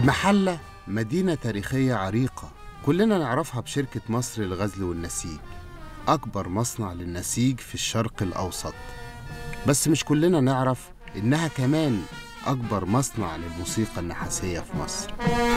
المحلة مدينة تاريخية عريقة كلنا نعرفها بشركة مصر للغزل والنسيج أكبر مصنع للنسيج في الشرق الأوسط بس مش كلنا نعرف إنها كمان أكبر مصنع للموسيقى النحاسية في مصر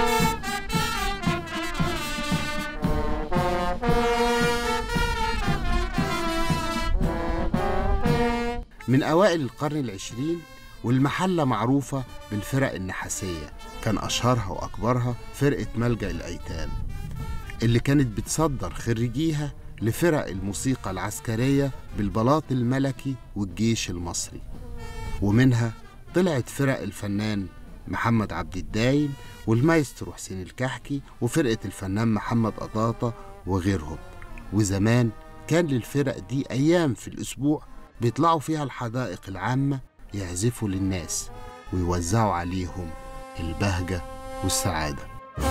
من أوائل القرن العشرين والمحلة معروفة بالفرق النحاسية كان أشهرها وأكبرها فرقة ملجأ الأيتام اللي كانت بتصدر خريجيها لفرق الموسيقى العسكرية بالبلاط الملكي والجيش المصري ومنها طلعت فرق الفنان محمد عبد الدايم والمايسترو حسين الكحكي وفرقة الفنان محمد قطاطة وغيرهم وزمان كان للفرق دي أيام في الأسبوع بيطلعوا فيها الحدائق العامة يعزفوا للناس ويوزعوا عليهم البهجة والسعادة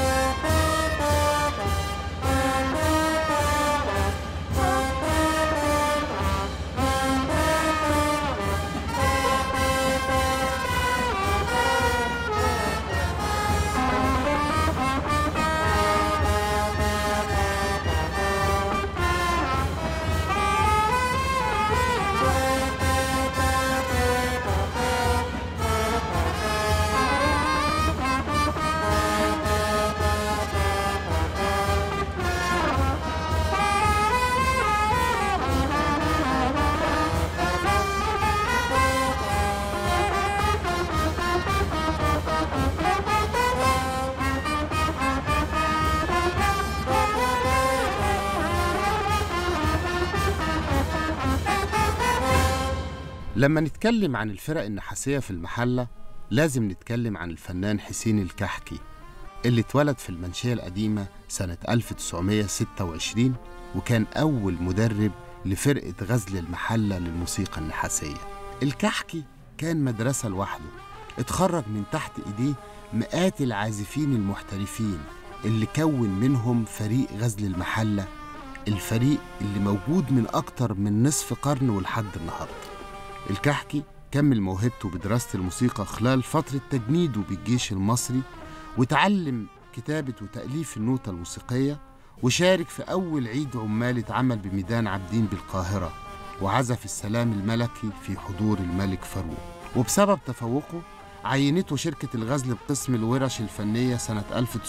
لما نتكلم عن الفرق النحاسية في المحلة لازم نتكلم عن الفنان حسين الكحكي اللي اتولد في المنشية القديمة سنة 1926 وكان أول مدرب لفرقة غزل المحلة للموسيقى النحاسية الكحكي كان مدرسة لوحده اتخرج من تحت إيديه مئات العازفين المحترفين اللي كون منهم فريق غزل المحلة الفريق اللي موجود من أكتر من نصف قرن ولحد النهارده الكحكي كمل موهبته بدراسة الموسيقى خلال فترة تجنيده بالجيش المصري وتعلم كتابة وتأليف النوتة الموسيقية وشارك في أول عيد عمال اتعمل بميدان عابدين بالقاهرة وعزف السلام الملكي في حضور الملك فاروق وبسبب تفوقه عينته شركة الغزل بقسم الورش الفنية سنة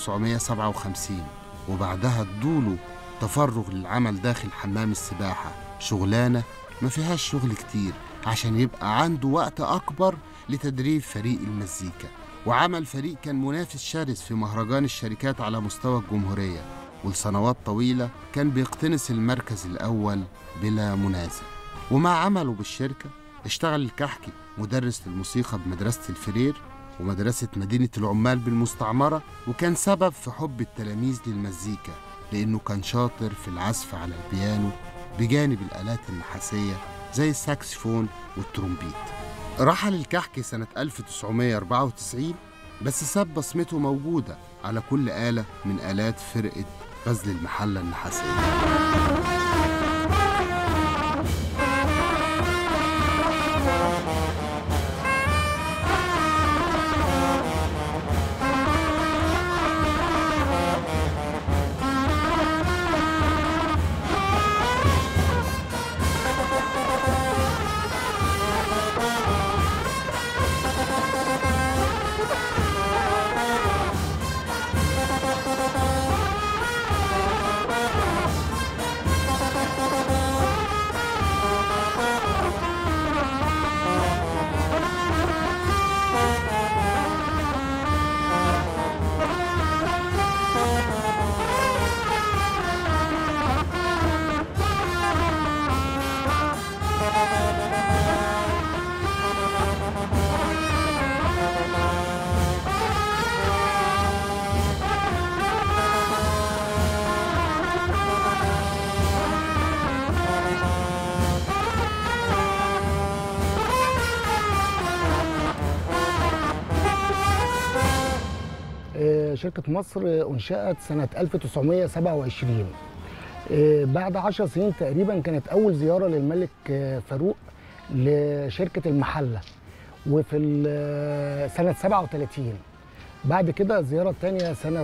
1957 وبعدها ادوله تفرغ للعمل داخل حمام السباحة شغلانة ما فيهاش شغل كتير عشان يبقى عنده وقت أكبر لتدريب فريق المزيكا وعمل فريق كان منافس شرس في مهرجان الشركات على مستوى الجمهورية ولسنوات طويلة كان بيقتنص المركز الأول بلا منازع ومع عمله بالشركة اشتغل الكحكي مدرس للموسيقى بمدرسة الفرير ومدرسة مدينة العمال بالمستعمرة وكان سبب في حب التلاميذ للمزيكا لأنه كان شاطر في العزف على البيانو بجانب الآلات النحاسية زي الساكسفون والترومبيت رحل الكحكي سنة 1994 بس ساب بصمته موجودة على كل آلة من آلات فرقة غزل المحلة النحاسية آه، شركة مصر أنشأت سنة 1927 آه، بعد عشر سنين تقريبا كانت أول زيارة للملك آه، فاروق لشركة المحلة وفي ال- سنة 37 بعد كده الزياره الثانيه سنه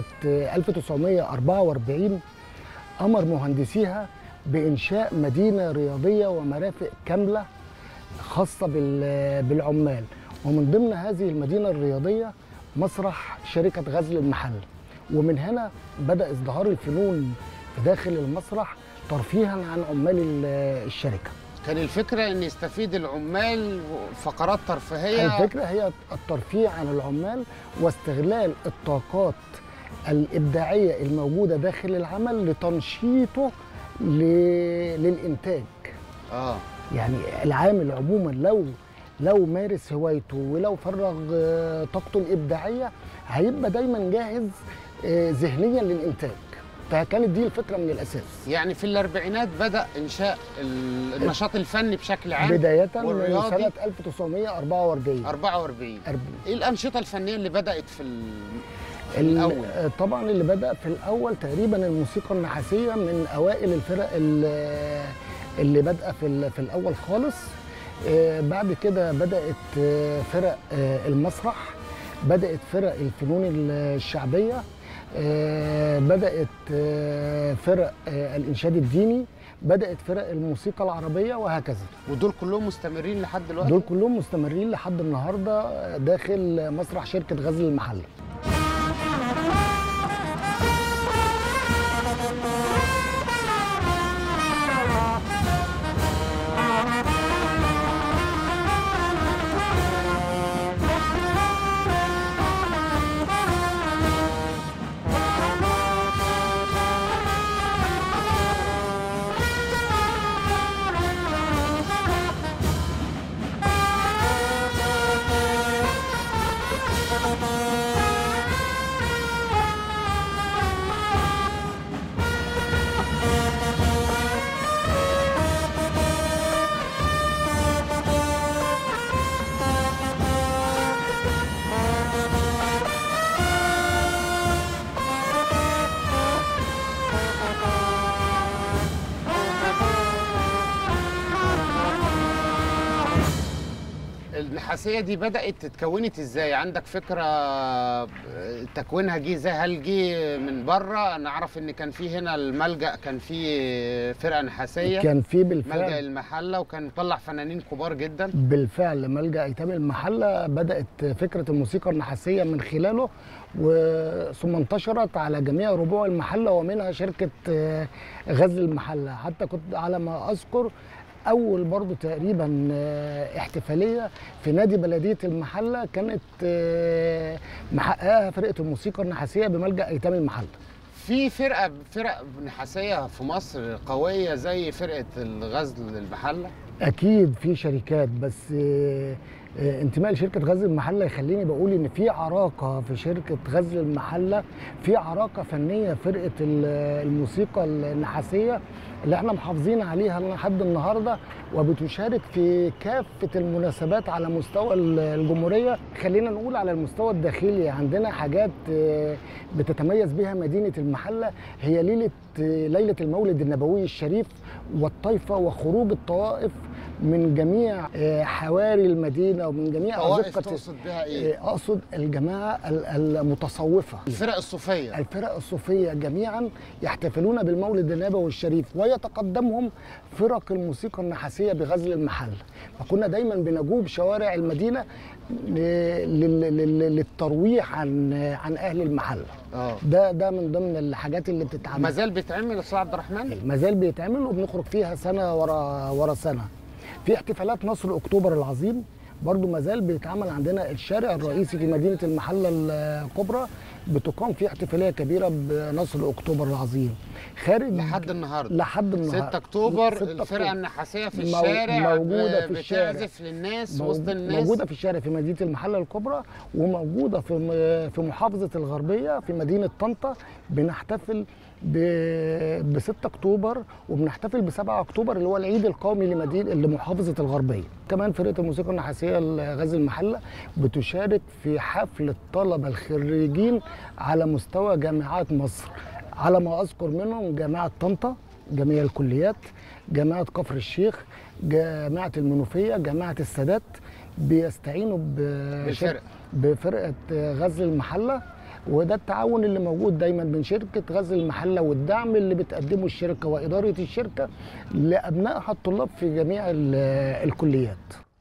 1944 امر مهندسيها بانشاء مدينه رياضيه ومرافق كامله خاصه بال- بالعمال ومن ضمن هذه المدينه الرياضيه مسرح شركه غزل المحل ومن هنا بدا ازدهار الفنون في داخل المسرح ترفيها عن عمال ال- الشركه كان الفكره ان يستفيد العمال فقرات ترفيهيه الفكرة هي الترفيه عن العمال واستغلال الطاقات الإبداعية الموجودة داخل العمل لتنشيطه ل- للإنتاج اه يعني العامل عموما لو لو مارس هوايته ولو فرغ آه، طاقته الإبداعية هيبقى دايما جاهز آه، ذهنيا للإنتاج فكانت دي الفكرة من الأساس يعني في الاربعينات بدا انشاء ال- النشاط الفني بشكل عام بداية من والرياضي سنة 1944 44 أرب- ايه الانشطه الفنيه اللي بدات في ال- في ال- الاول آه، طبعا اللي بدا في الاول تقريبا الموسيقى النحاسيه من اوائل الفرق ال- اللي بادئه في ال- في الاول خالص آه، بعد كده بدات آه، فرق آه، المسرح بدات فرق الفنون ال- الشعبيه آه، بدات آه، فرق آه، الانشاد الديني بدات فرق الموسيقى العربيه وهكذا ودول كلهم مستمرين لحد دلوقتي دول كلهم مستمرين لحد النهارده داخل مسرح شركه غزل المحله النحاسيه دي بدات اتكونت ازاي عندك فكره آه، تكوينها جه ازاي هل جه من بره انا اعرف ان كان في هنا الملجا كان في فرقه نحاسيه كان في ملجا بالفعل المحله وكان مطلع فنانين كبار جدا بالفعل ملجأ أيتام المحلة بدأت فكرة الموسيقى النحاسية من خلاله و- ثم انتشرت على جميع ربوع المحلة ومنها شركة آه، غزل المحلة حتى كنت على ما أذكر أول برضو تقريبا آه، احتفالية في نادي بلدية المحلة كانت آه، محققها فرقة الموسيقى النحاسية بملجأ أيتام المحلة في فرقه فرق نحاسيه في مصر قويه زي فرقه الغزل المحله اكيد في شركات بس آه، آه، انتماء لشركه غزل المحله يخليني بقول ان في عراقه في شركه غزل المحله في عراقه فنيه فرقه ال- الموسيقى النحاسيه اللي احنا محافظين عليها لحد النهارده وبتشارك في كافه المناسبات على مستوى ال- الجمهوريه خلينا نقول على المستوى الداخلي عندنا حاجات آه، بتتميز بها مدينه المحله هي ليله آه، ليله المولد النبوي الشريف والطائفه وخروج الطوائف من جميع آه، حواري المدينه ومن جميع طوائف أزقة تقصد بها ايه؟ آه، اقصد الجماعه ال- المتصوفه الفرق الصوفيه الفرق الصوفيه جميعا يحتفلون بالمولد النبوي الشريف ويتقدمهم فرق الموسيقى النحاسيه بغزل المحل فكنا دايما بنجوب شوارع المدينه ل- لل- لل- للترويح عن عن اهل المحل اه ده ده من ضمن الحاجات اللي بتتعمل ما زال بيتعمل يا استاذ عبد الرحمن ما زال بيتعمل وبنخرج فيها سنه ورا ورا سنه في احتفالات نصر اكتوبر العظيم برضو ما زال بيتعمل عندنا الشارع الرئيسي في مدينه المحله الكبرى بتقام فيه احتفاليه كبيره بنصر اكتوبر العظيم خارج لحد النهارده لحد النهارده 6 اكتوبر 6 الفرقه أكتوبر. النحاسيه في مو- الشارع موجودة ب- في الشارع. بتعزف للناس مو- وسط الناس موجوده في الشارع في مدينه المحله الكبرى وموجوده في م- في محافظه الغربيه في مدينه طنطا بنحتفل ب 6 اكتوبر وبنحتفل ب 7 اكتوبر اللي هو العيد القومي لمدينه لمحافظه الغربيه كمان فرقه الموسيقى النحاسيه غزل المحله بتشارك في حفل الطلبه الخريجين على مستوى جامعات مصر على ما اذكر منهم جامعه طنطا جميع الكليات جامعه كفر الشيخ جامعه المنوفيه جامعه السادات بيستعينوا بشر- بالفرقة. بفرقه غزل المحله وده التعاون اللي موجود دايما بين شركه غزل المحله والدعم اللي بتقدمه الشركه واداره الشركه لابنائها الطلاب في جميع ال- الكليات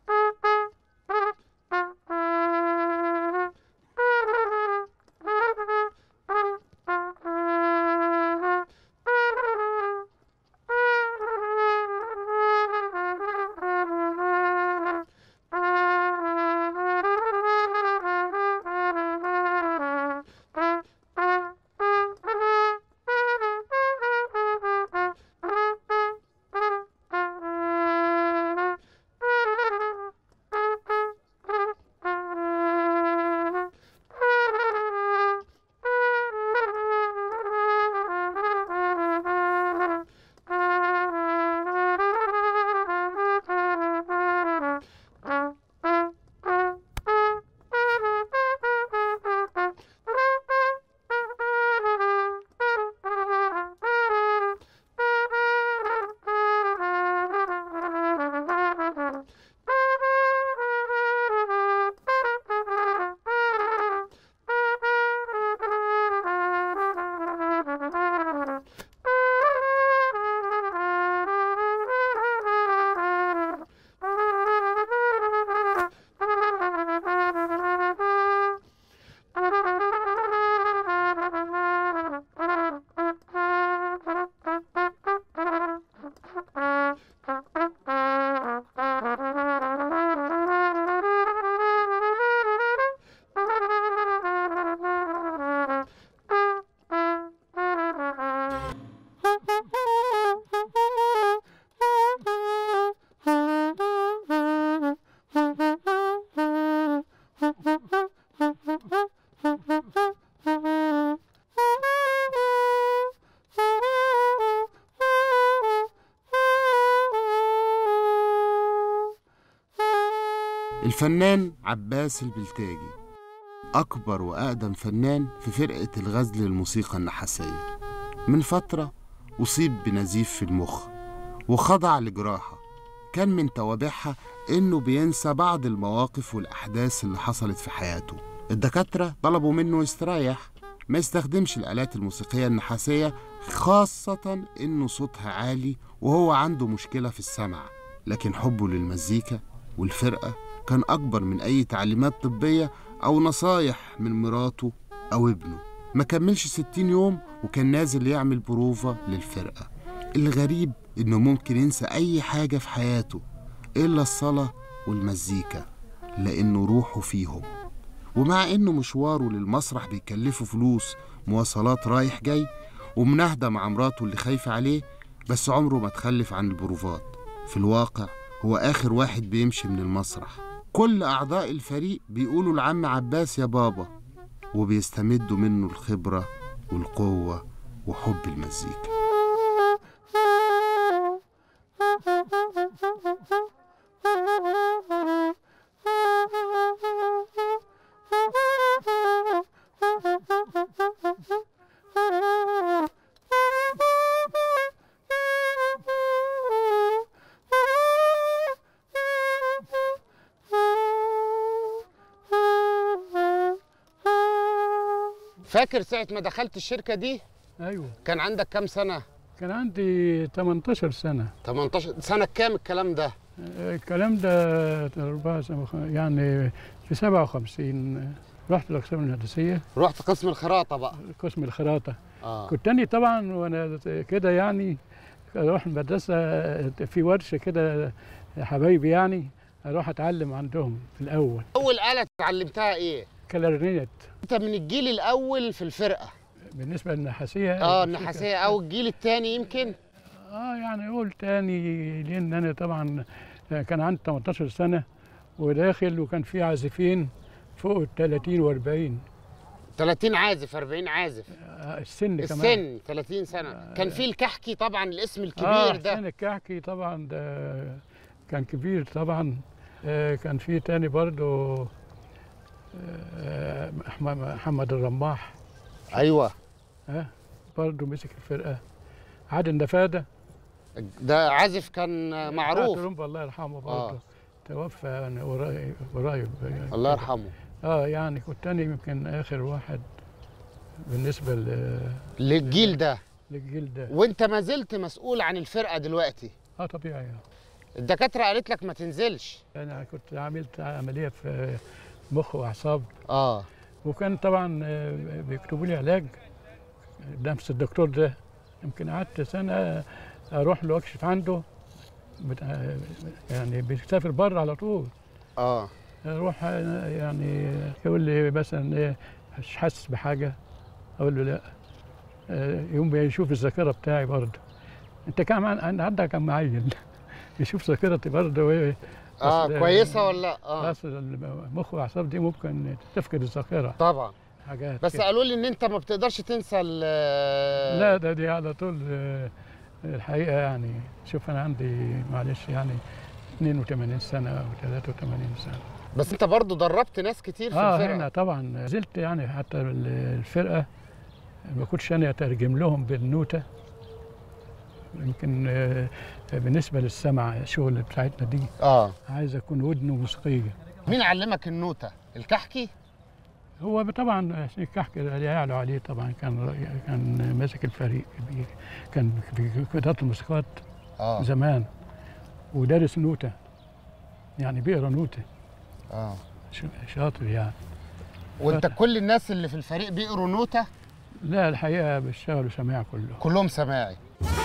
الفنان عباس البلتاجي أكبر وأقدم فنان في فرقة الغزل للموسيقى النحاسية من فترة أصيب بنزيف في المخ وخضع لجراحة كان من توابعها إنه بينسى بعض المواقف والأحداث اللي حصلت في حياته الدكاترة طلبوا منه يستريح ما يستخدمش الآلات الموسيقية النحاسية خاصة إنه صوتها عالي وهو عنده مشكلة في السمع لكن حبه للمزيكا والفرقة كان أكبر من أي تعليمات طبية أو نصايح من مراته أو ابنه ما كملش ستين يوم وكان نازل يعمل بروفة للفرقة الغريب إنه ممكن ينسى أي حاجة في حياته إلا الصلاة والمزيكا لأنه روحه فيهم ومع إنه مشواره للمسرح بيكلفه فلوس مواصلات رايح جاي ومناهدة مع مراته اللي خايفة عليه بس عمره ما تخلف عن البروفات في الواقع هو آخر واحد بيمشي من المسرح كل أعضاء الفريق بيقولوا لعم عباس يا بابا وبيستمدوا منه الخبرة والقوة وحب المزيكا فاكر ساعة ما دخلت الشركة دي ايوه كان عندك كام سنة؟ كان عندي 18 سنه 18 سنة كام الكلام ده؟ الكلام ده أربعة سنة وخ- يعني في 57 رحت الاقسام الهندسيه رحت قسم الخراطة بقى قسم الخراطه اه كنت تاني طبعا وانا كده يعني اروح المدرسه في ورشه كده حبايبي يعني اروح اتعلم عندهم في الاول أول آلة اتعلمتها إيه؟ كلارنيت أنت من الجيل الأول في الفرقة بالنسبه للنحاسيه اه النحاسية أو الجيل الثاني يمكن اه يعني اقول تاني لان انا طبعا كان عندي 18 سنه وداخل وكان في عازفين فوق ال 30 و40 30 عازف 40 عازف السن كمان السن 30 سنة كان في الكحكي طبعا الاسم الكبير آه ده حسين الكحكي طبعا ده كان كبير طبعا آه كان في تاني برضو آه محمد محمد الرماح ايوه آه برضو مسك الفرقه عادل نفاده ده عازف كان معروف ترومب الله يرحمه برضه آه. توفى يعني قريب قريب يعني الله يرحمه اه يعني كنت انا يمكن اخر واحد بالنسبه ل- للجيل ده للجيل ده وانت ما زلت مسؤول عن الفرقه دلوقتي اه طبيعي الدكاتره قالت لك ما تنزلش انا كنت عملت عمليه في مخ واعصاب اه وكان طبعا آه، بيكتبوا لي علاج نفس الدكتور ده يمكن قعدت سنه اروح له اكشف عنده بتاع يعني بيسافر بره على طول اه اروح آه، يعني يقول لي مثلا ايه مش حاسس بحاجه اقول له لا آه، يقوم يشوف الذاكره بتاعي برضه انت كم عن- عندك كم عيل يشوف ذاكرتي برضه وايه اه أصل- كويسه ولا لا اه اصل المخ والاعصاب دي ممكن تفقد الذاكره طبعا حاجات بس كده. قالوا لي ان انت ما بتقدرش تنسى ال- لا ده دي على طول آه، الحقيقه يعني شوف انا عندي معلش يعني 82 سنه او 83 سنه بس انت برضو دربت ناس كتير في اه الفرقه هنا طبعا زلت يعني حتى ال- الفرقه ما كنتش انا اترجم لهم بالنوته يمكن آه، بالنسبه للسمع الشغل بتاعتنا دي اه عايز اكون ودن موسيقيه مين علمك النوته الكحكي هو طبعا حسين الكحك اللي يعلو عليه طبعا كان كان ماسك الفريق بي- كان في اداره الموسيقات اه زمان ودارس نوته يعني بيقرا نوته اه ش- شاطر يعني وانت كل الناس اللي في الفريق بيقروا نوته لا الحقيقه بيشتغلوا سماع كله كلهم سماعي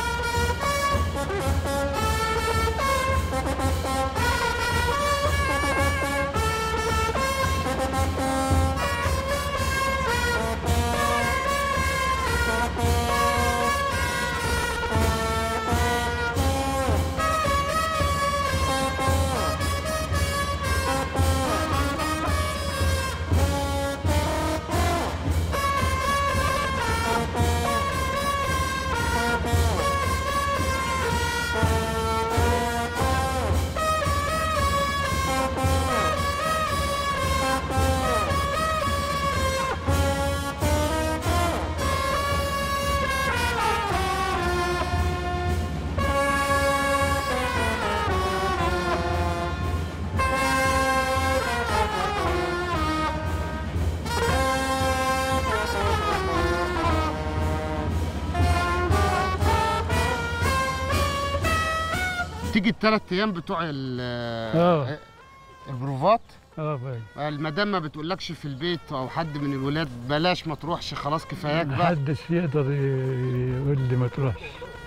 تيجي الثلاث ايام بتوع ال آه. البروفات اه باي المدام ما بتقولكش في البيت او حد من الولاد بلاش ما تروحش خلاص كفاياك بقى محدش يقدر ي- يقول لي ما تروحش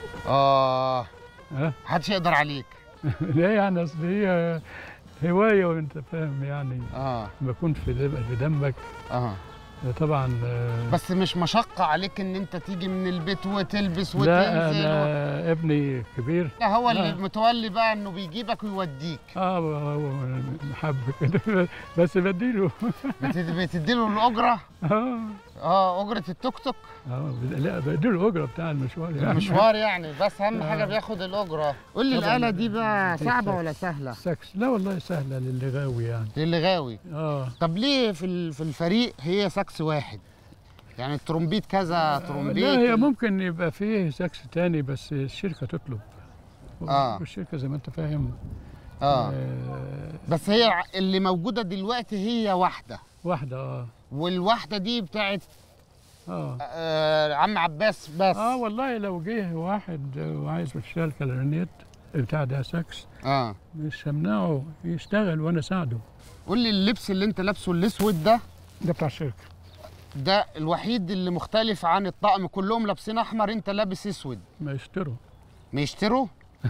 اه ها محدش يقدر عليك لا يعني اصل هي هوايه وانت فاهم يعني اه بكون في دم- في دمك اه طبعا آه، بس مش مشقة عليك ان انت تيجي من البيت وتلبس لا وتنزل و... انا ابني كبير لا هو اللي لا. متولي بقى انه بيجيبك ويوديك اه هو محب كده بس بديله بت- بتديله الاجرة اه اه اجرة التوك توك اه لا بديله الاجره بتاع المشوار يعني المشوار يعني بس اهم حاجة آه. بياخد الاجرة قول لي طبعاً. الآلة دي بقى دي صعبة سكس. ولا سهلة سكس لا والله سهله للي غاوي يعني للي غاوي اه طب ليه في ال- في الفريق هي ساكس واحد يعني الترومبيت كذا ترومبيت لا هي ممكن يبقى فيه سكس تاني بس الشركه تطلب آه. والشركه زي ما انت فاهم اه آه بس هي ع- اللي موجودة دلوقتي هي واحدة واحده اه والواحدة دي بتاعت اه آه عم عباس بس اه والله لو جه واحد وعايز يشتغل كلارنيت بتاع ده ساكس اه مش همنعه يشتغل وانا اساعده قول لي اللبس اللي انت لابسه الاسود ده ده بتاع الشركه ده الوحيد اللي مختلف عن الطقم كلهم لابسين احمر انت لابس اسود ما يشتروا ما يشتروا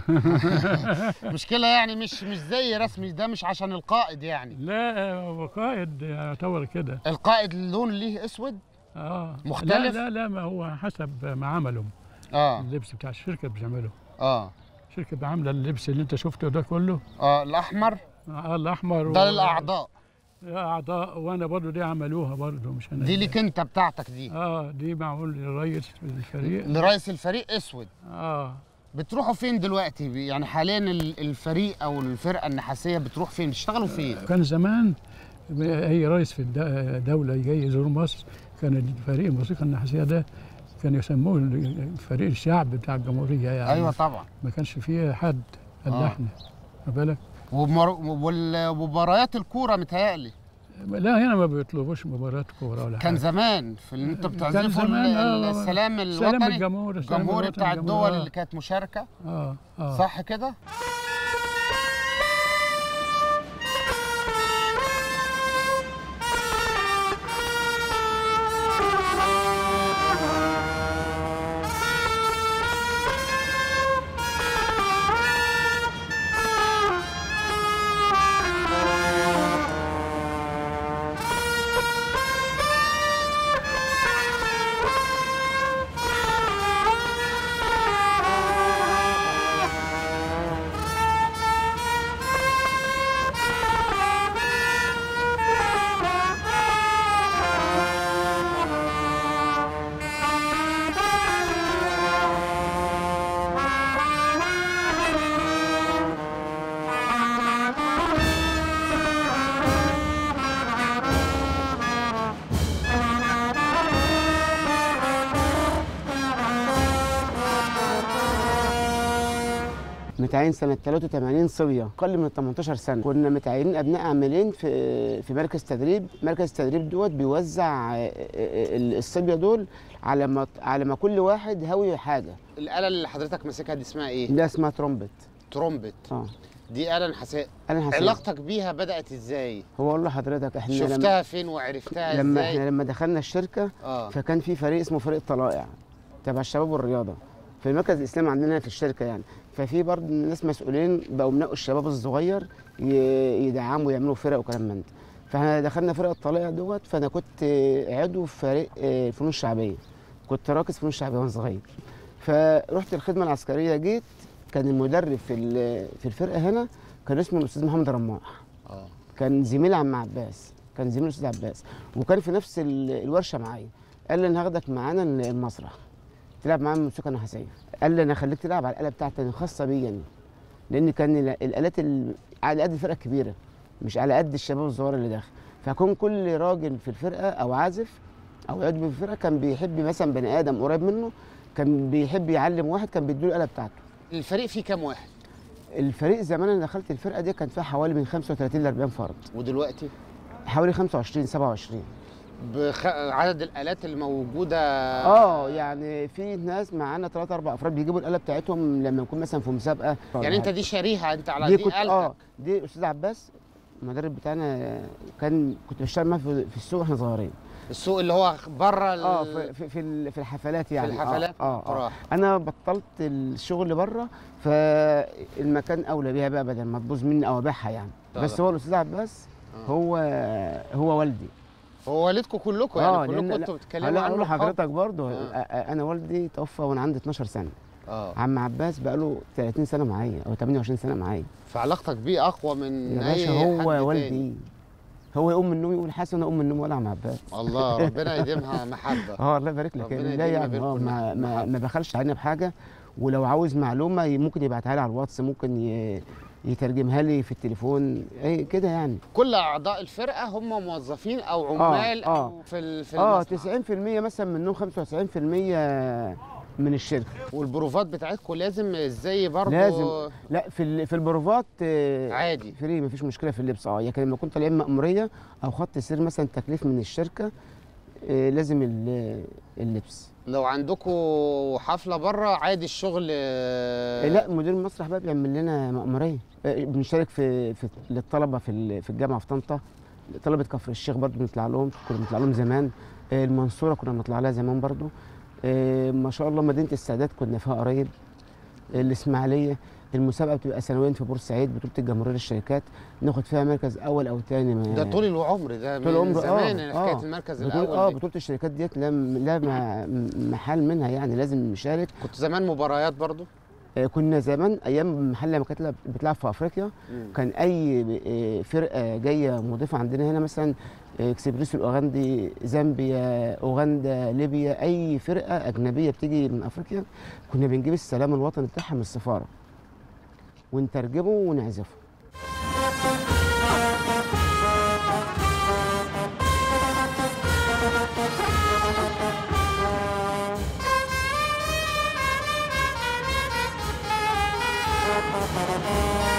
مشكلة يعني مش مش زي رسمي ده مش عشان القائد يعني لا هو قائد يعتبر كده القائد اللون ليه اسود اه مختلف؟ لا لا لا ما هو حسب ما عمله اه اللبس بتاع الشركه بيعمله اه الشركه عامله اللبس اللي انت شفته ده كله اه الاحمر آه الاحمر ده للاعضاء اعضاء وانا برضو دي عملوها برضو مش انا دي ليك انت بتاعتك دي اه دي معمول للرئيس الفريق لرئيس الفريق اسود اه بتروحوا فين دلوقتي يعني حاليا ال- الفريق او الفرقه النحاسيه بتروح فين بتشتغلوا فين كان زمان اي رئيس في الد- دوله جاي يزور مصر كان الفريق الموسيقى النحاسيه ده كان يسموه فريق الشعب بتاع الجمهوريه يعني ايوه طبعا ما كانش فيه حد الا آه. احنا واخد بالك ومر- وال- ومباريات الكوره متهيألي لا هنا ما بيطلبوش مباريات كوره ولا كان حاجه زمان في اللي انتوا كان بتعزفوا زمان، ال- آه، السلام سلام الوطني الجمهور السلام الجمهوري الوطني، بتاع الجمهور، الدول آه. اللي كانت مشاركه اه اه صح كده متعين سنة 83 صبية أقل من 18 سنة كنا متعينين أبناء عاملين في في مركز تدريب مركز التدريب دوت بيوزع آه، آه، الصبية دول على ما على ما كل واحد هوي حاجة الاله اللي حضرتك ماسكها دي اسمها ايه ده اسمها ترومبت ترومبت اه دي اله نحاسيه أنا حسيت علاقتك بيها بدات ازاي هو أقول لحضرتك إحنا لما شفتها فين وعرفتها لما ازاي إحنا لما دخلنا الشركة اه فكان في فريق اسمه فريق طلائع تبع الشباب والرياضه في المركز الاسلامي عندنا في الشركه يعني ففي برضه ناس مسؤولين بقوا منقوا الشباب الصغير ي- يدعموا ويعملوا فرق وكلام من ده فاحنا دخلنا فرق الطلائع دوت فانا كنت عضو في فريق آه، الفنون الشعبيه كنت راكز فنون شعبيه وانا صغير فرحت الخدمه العسكريه جيت كان المدرب في ال- في الفرقه هنا كان اسمه الاستاذ محمد رماح اه كان زميل عم عباس كان زميل الاستاذ عباس وكان في نفس ال- الورشه معايا قال لي انا هاخدك معانا المسرح تلعب معايا موسيقى نحاسيه قال لي انا هخليك تلعب على الاله بتاعتي أنا خاصه بيا يعني لان كان ال- الالات ال- على قد الفرقه الكبيره مش على قد الشباب الصغير اللي داخل فكون كل راجل في الفرقه او عازف او عضو في الفرقه كان بيحب مثلا بني ادم قريب منه كان بيحب يعلم واحد كان بيديله الاله بتاعته الفريق فيه كام واحد الفريق زمان انا دخلت الفرقه دي كان فيها حوالي من 35 ل 40 فرد ودلوقتي حوالي 25 27 بخ... عدد الالات اللي موجوده اه يعني في ناس معانا ثلاثة اربع افراد بيجيبوا الاله بتاعتهم لما يكون مثلا في مسابقه يعني انت دي شاريها انت على دي دي, كنت آلتك اه دي الاستاذ عباس المدرب بتاعنا كان كنت بشتغل معاه في في السوق واحنا صغيرين السوق اللي هو بره ال... اه في في, في, ال- في الحفلات يعني الحفلات اه, آه, آه. والأفراح. انا بطلت الشغل بره فالمكان اولى بيها بقى بدل ما تبوظ مني او ابيعها يعني لا بس لا. هو الاستاذ عباس آه. هو هو والدي هو والدكم كلكم يعني لأن- كلكم لا، انتوا بتتكلموا لا عنه اقول بحب. لحضرتك برضه آه. آه. انا والدي توفى وانا عندي 12 سنه اه عم عباس بقاله 30 سنه معايا او 28 سنه معايا فعلاقتك بيه اقوى من يا اي باشا حد هو تاني. والدي هو يقوم من النوم يقول حسن اقوم من النوم ولا عم عباس الله ربنا يديمها محبه اه الله يبارك لك ربنا يعني يديمها لا يعني بينكم اه ما, ما, محبة. ما بخلش علينا بحاجه ولو عاوز معلومه ي- ممكن يبعتها لي على الواتس ممكن ي- يترجمها لي في التليفون اي كده يعني كل اعضاء الفرقه هم موظفين او عمال آه. او في ال- في اه المصنع 90% مثلا منهم 95% من الشركه والبروفات بتاعتكم لازم ازاي برضه لازم. لا في ال- في البروفات آه، عادي فري مفيش مشكله في اللبس اه لكن لما كنت طالعين مأموريه او خط سير مثلا تكليف من الشركه آه، لازم ال- اللبس لو عندكم حفله بره عادي الشغل آه، لا مدير المسرح بقى بيعمل لنا مأموريه آه، بنشارك في في للطلبه في ال- في الجامعه في طنطا طلبه كفر الشيخ برضو بنطلع لهم كنا بنطلع لهم زمان آه، المنصوره كنا بنطلع لها زمان برضو آه، ما شاء الله مدينه السادات كنا فيها قريب آه، الاسماعيليه المسابقه بتبقى سنويا في بورسعيد بطوله الجمهوريه للشركات ناخد فيها مركز اول او ثاني ده طول العمر ده طول من العمر، زمان آه، حكايه آه. المركز بطولة الاول اه دي. بطوله الشركات ديت لا لا ما- محل منها يعني لازم نشارك كنت زمان مباريات برضو آه، كنا زمان ايام محل لما كانت بتلعب في افريقيا كان اي آه، فرقه جايه مضيفه عندنا هنا مثلا آه، اكسبريس الاوغندي زامبيا اوغندا ليبيا اي فرقه اجنبيه بتيجي من افريقيا كنا بنجيب السلام الوطني بتاعها من السفاره ونترجمه ونعزفه Thank you.